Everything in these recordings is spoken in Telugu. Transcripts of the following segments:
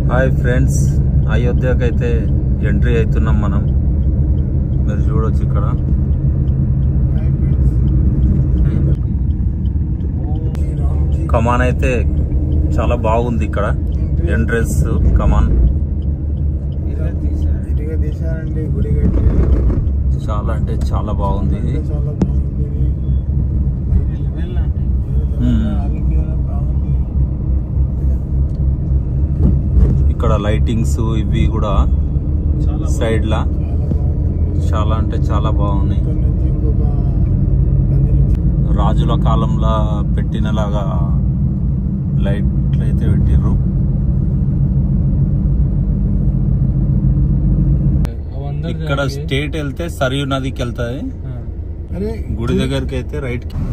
హాయ్ ఫ్రెండ్స్ అయోధ్యకి అయితే ఎంట్రీ అవుతున్నాం మనం మీరు చూడొచ్చు ఇక్కడ కమాన్ అయితే చాలా బాగుంది ఇక్కడ ఎంట్రెన్స్ కమాన్ ఇటుగా తీశారండి గుడి కట్టి చాలా అంటే చాలా బాగుంది ఇది చాలా బాగుంది మ్మ్. బాగుంది ఇక్కడ లైటింగ్స్ ఇవి కూడా సైడ్ లా చాలా బాగుంది చాలా అంటే చాలా బాగున్నాయి ఇక్కడ నుంచి ఇంకొక పది నిమిషాలు రాజుల కాలంలో పెట్టినలాగా లైట్లు అయితే పెట్టిర్రు ఇక్కడ స్టేట్ వెళ్తే సరియు నదికి వెళ్తాయి అరే గుడి దగ్గరికి అయితే రైట్ కి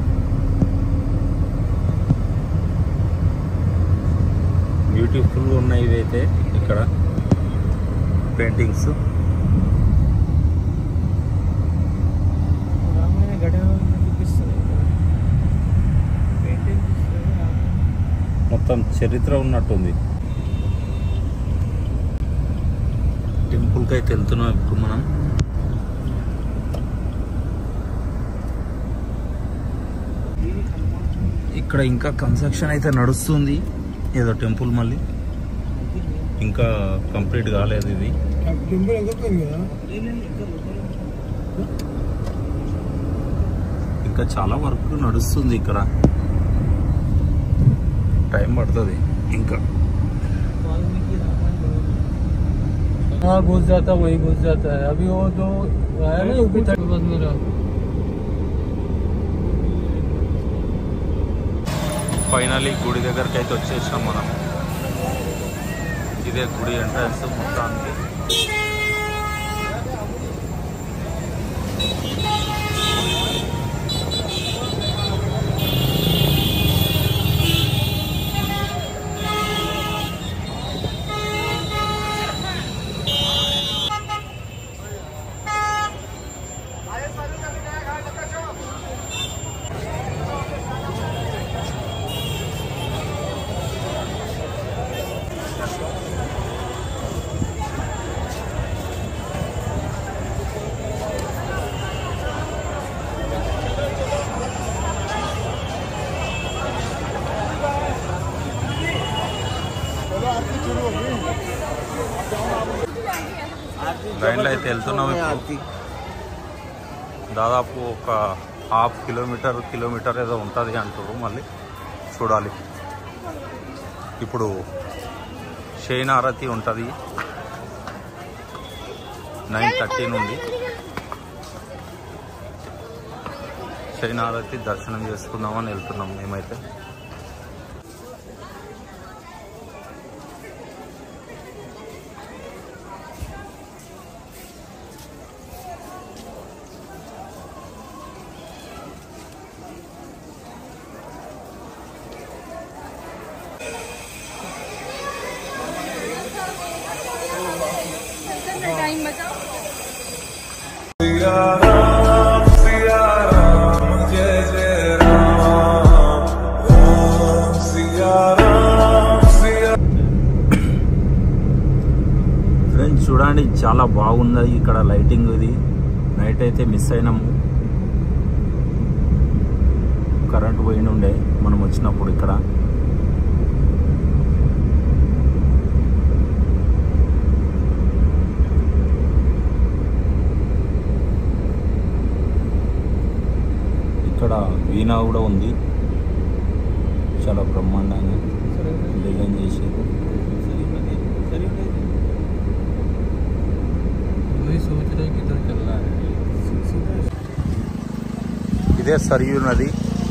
బ్యూటిఫుల్ ఉన్నాయి ఇవైతే ఇక్కడ పెయింటింగ్స్ రామాయణ గడియారం చూపిస్తుంది పెయింటింగ్ మొత్తం చరిత్ర ఉన్నట్టుంది టెంపుల్కి అయితే వెళ్తున్నాం ఇప్పుడు మనం ఇక్కడ ఇంకా కన్స్ట్రక్షన్ అయితే నడుస్తుంది ఏదో టెంపుల్ మళ్ళీ ఇంకా కంప్లీట్ కాలేదు ఇది టెంపుల్ ఎదుర్కొంది కదా ఇంకా చాలా వర్క్ నడుస్తుంది ఇక్కడ టైం పడుతుంది ఇంకా हाँ घुस जाता वही घुस जाता है अभी वो जो आया ना यूपी तक बस मेरा ఫైనలీ గుడి దగ్గరికి అయితే వచ్చేసాం మనం ఇదే గుడి ఎంట్రన్స్ మొత్తానికి లైన్లో అయితే వెళ్తున్నాం ఇప్పుడు దాదాపు ఒక హాఫ్ కిలోమీటర్ కిలోమీటర్ ఏదో ఉంటుంది అంటారు మళ్ళీ చూడాలి ఇప్పుడు షైన్ ఆరతి ఉంటుంది నైన్ థర్టీ నుండి షైన్ ఆరతి దర్శనం చేసుకుందామని వెళ్తున్నాం మేమైతే टाइम बचाओ ఫ్రెండ్స్ చూడండి చాలా బాగుంది ఇక్కడ లైటింగ్ ఇది నైట్ అయితే మిస్ అయినాము కరెంట్ పోయినుండే మనం వచ్చినప్పుడు ఇక్కడ ఇక్కడ వీణా కూడా ఉంది చాలా బ్రహ్మాండంగా డిజైన్ చేసారు वही सोच रहे किधर चल रहा है ఇదే సరియు నది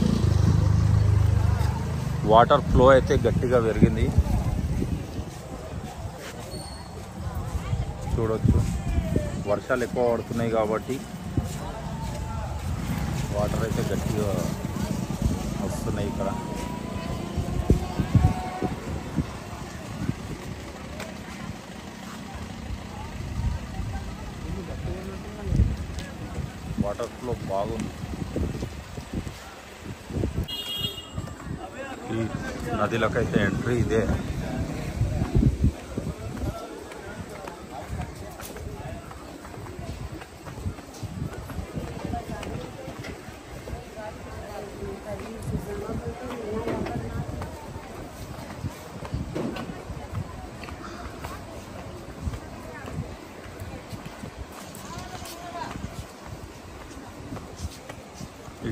వాటర్ ఫ్లో అయితే గట్టిగా పెరిగింది చూడొచ్చు వర్షాలు ఎక్కువ పడుతున్నాయి కాబట్టి వాటర్ అయితే గట్టిగా వస్తున్నాయి ఇక్కడ వాటర్ ఫ్లో బాగుంది ఈ నదిలోకైతే ఎంట్రీ ఇదే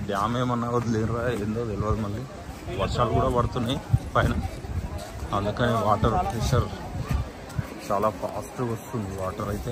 డ్యామ్ ఏమన్నా వదిలేరా ఏందో తెలియదు మళ్ళీ వర్షాలు కూడా పడుతున్నాయి పైన అందుకని వాటర్ ప్రెషర్ చాలా ఫాస్ట్గా వస్తుంది వాటర్ అయితే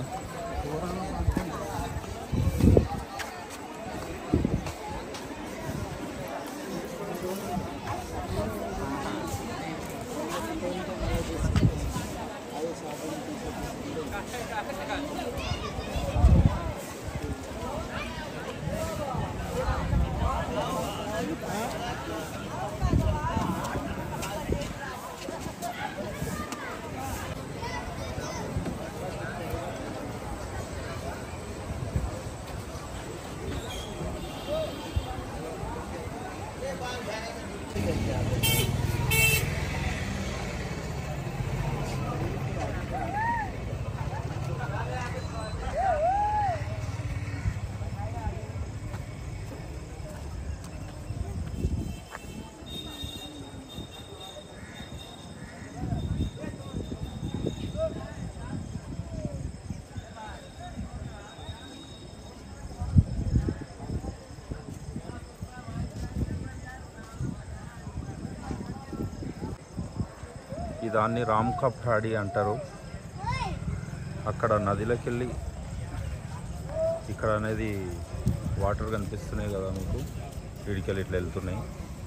ఈ దాన్ని రామ్ కప్ ఠాడీ అంటారు అక్కడ నదిలోకి వెళ్ళి ఇక్కడ అనేది వాటర్ కనిపిస్తున్నాయి కదా మీకు వీడికెళ్ళి ఇట్లా వెళ్తున్నాయి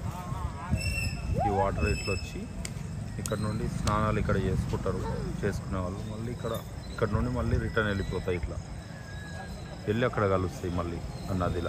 ఈ వాటర్ ఇట్లా వచ్చి ఇక్కడ నుండి స్నానాలు ఇక్కడ చేసుకుంటారు చేసుకునే వాళ్ళు మళ్ళీ ఇక్కడ ఇక్కడ నుండి మళ్ళీ రిటర్న్ వెళ్ళిపోతాయి ఇట్లా వెళ్ళి అక్కడ కలుస్తాయి మళ్ళీ ఆ నదిలో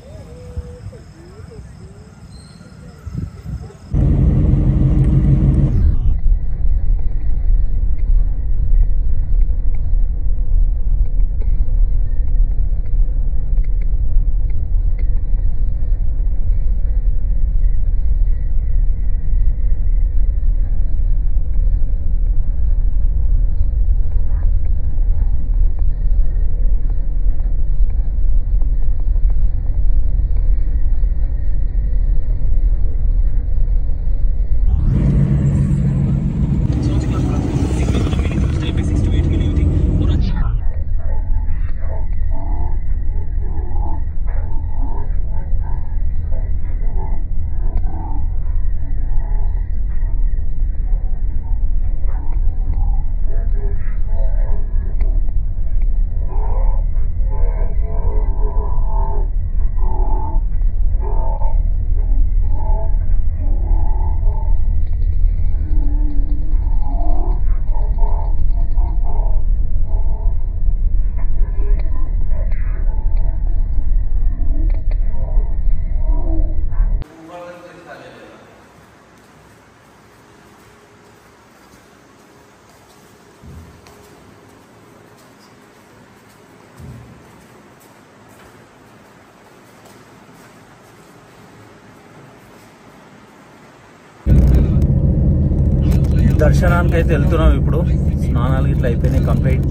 దర్శనానికి అయితే వెళ్తున్నాం ఇప్పుడు స్నానాలు ఇట్లా అయిపోయినాయి కంప్లీట్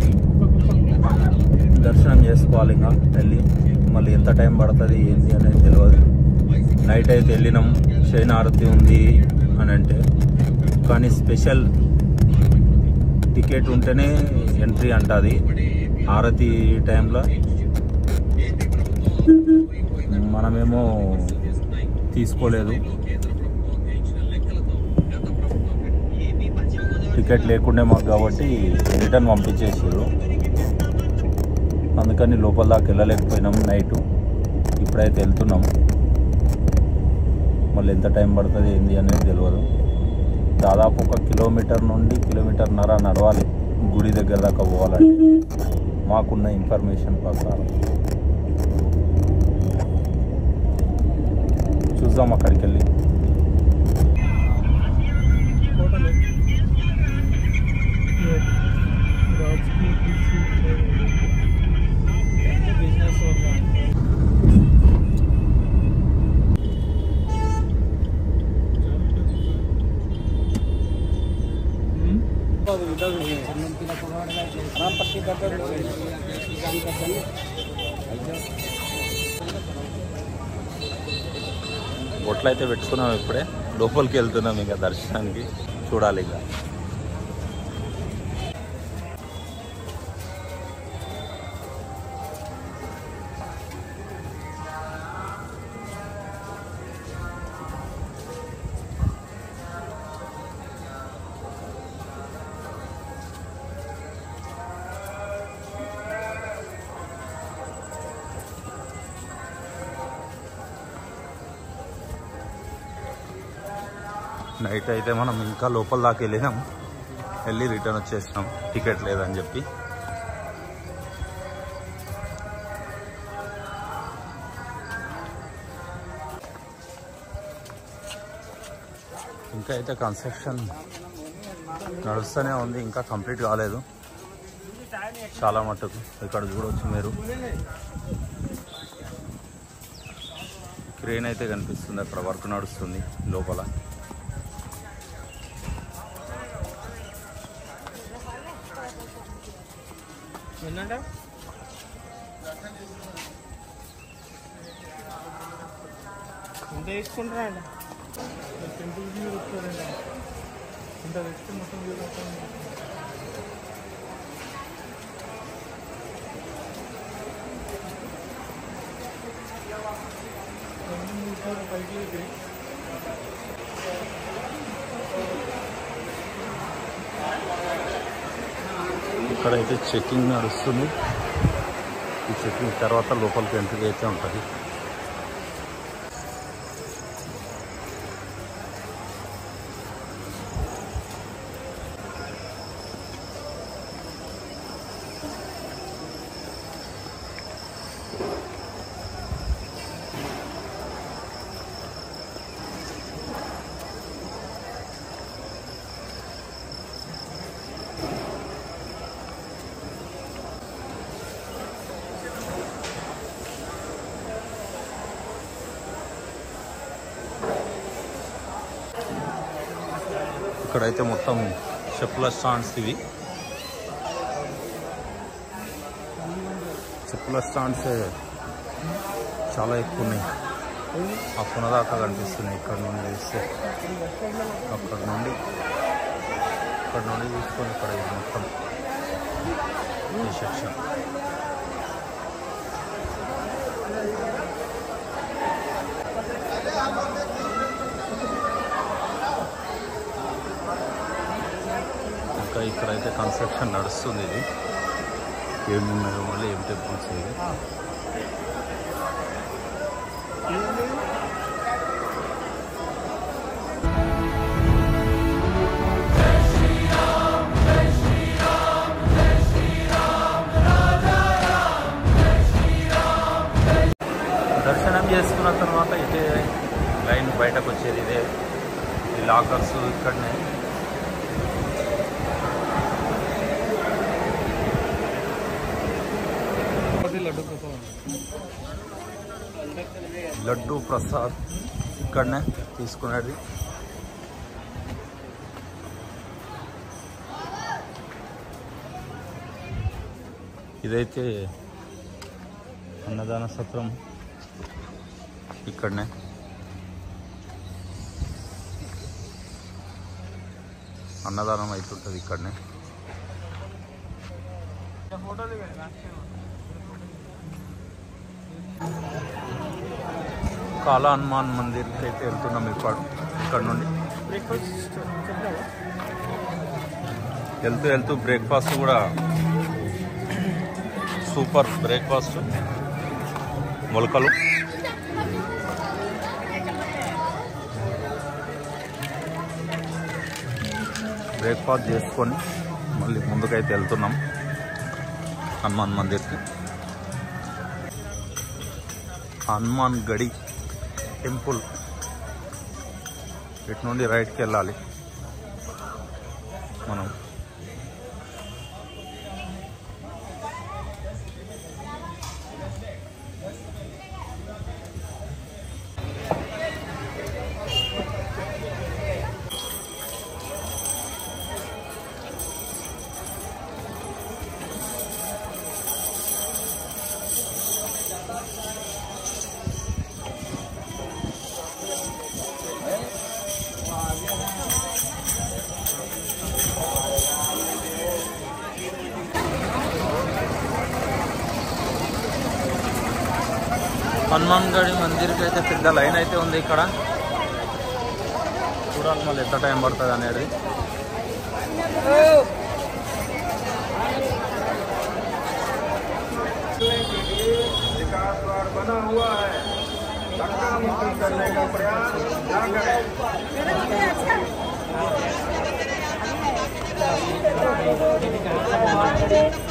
దర్శనం చేసుకోవాలి ఇంకా వెళ్ళి మళ్ళీ ఎంత టైం పడుతుంది ఏంటి అనేది తెలియదు నైట్ అయితే వెళ్ళినాం శయన ఆరతి ఉంది అని అంటే కానీ స్పెషల్ టికెట్ ఉంటేనే ఎంట్రీ అంటది ఆరతి టైంలో మనమేమో తీసుకోలేదు టికెట్ లేకుండే మాకు కాబట్టి రిటర్న్ పంపించేసారు అందుకని లోపల దాకా వెళ్ళలేకపోయినాం నైట్ ఇప్పుడైతే వెళ్తున్నాం మళ్ళీ ఎంత టైం పడుతుంది ఏంది అనేది తెలియదు దాదాపు ఒక కిలోమీటర్ నుండి కిలోమీటర్న్నర నడవాలి గుడి దగ్గర దాకా పోవాలంటే మాకున్న ఇన్ఫర్మేషన్ ప్రకారం చూద్దాం అక్కడికి వెళ్ళి होटल है ये राजकीय कृषि बिजनेस होगा బొట్లు అయితే పెట్టుకున్నాం ఇప్పుడే లోపలికి వెళ్తున్నాం ఇక దర్శనానికి చూడాలి ఇక నైట్ అయితే మనం ఇంకా లోపల దాకా వెళ్ళినాం వెళ్ళి రిటర్న్ వచ్చేసినాం టికెట్ లేదని చెప్పి ఇంకా అయితే కన్స్ట్రక్షన్ నడుస్తూనే ఉంది ఇంకా కంప్లీట్ కాలేదు చాలా మట్టుకు ఇక్కడ చూడవచ్చు మీరు క్రేన్ అయితే కనిపిస్తుంది అక్కడ వర్క్ నడుస్తుంది లోపల ఏంటంటే ఎంత తీసుకుంటారా అండి టెంపుల్ వ్యూ వస్తారండి ఇంత తెచ్చి మొత్తం వ్యూ వస్తుంది పైకి వెళ్ళి ఇక్కడైతే చెకింగ్ నడుస్తుంది ఈ చెకింగ్ తర్వాత లోపలికి ఎంట్రీ అయితే ఉంటుంది ఇక్కడైతే మొత్తం చెప్పుల స్టాండ్స్ ఇవి చెప్పుల స్టాండ్స్ చాలా ఎక్కువ ఉన్నాయి ఆ పునదాకా కనిపిస్తున్నాయి ఇక్కడ నుండి వేస్తే అక్కడ నుండి ఇక్కడ నుండి తీసుకొని ఇక్కడ ఇది మొత్తం ఈ సెక్షన్ ఇంకా ఇక్కడైతే కన్స్ట్రక్షన్ నడుస్తుంది ఇది ఏమి ఉన్నాయో మళ్ళీ ఏం టెంపుల్స్ ఇవి దర్శనం చేసుకున్న తర్వాత ఇదే లైన్ బయటకు వచ్చేది ఇదే ఈ లాకర్స్ ఇక్కడనే లడ్డు ప్రసాదం లడ్డు ప్రసాద్ ఇక్కడనే తీసుకునేది ఇదైతే అన్నదాన సత్రం ఇక్కడనే అన్నదానం అవుతుంటుంది ఇక్కడనే ఫోటో దిగండి కాలా హనుమాన్ మందిర్కి అయితే వెళ్తున్నాం ఇక్కడ ఇక్కడ నుండి బ్రేక్ఫాస్ట్ చెప్తావా వెళ్తూ వెళ్తూ బ్రేక్ఫాస్ట్ కూడా సూపర్ బ్రేక్ఫాస్ట్ మొలకలు బ్రేక్ఫాస్ట్ చేసుకొని మళ్ళీ ముందుకైతే వెళ్తున్నాం హనుమాన్ మందిర్కి హనుమాన్ గడి టెంపుల్ ఇటు నుండి రైట్కి వెళ్ళాలి మనం హనుమాన్ గడి మందిర్కి అయితే పెద్ద లైన్ అయితే ఉంది ఇక్కడ చూడాలి మళ్ళీ ఎంత టైం పడుతుంది అనేది विकास द्वार बना हुआ है धक्का मुक्की करने का प्रयास न करें रहे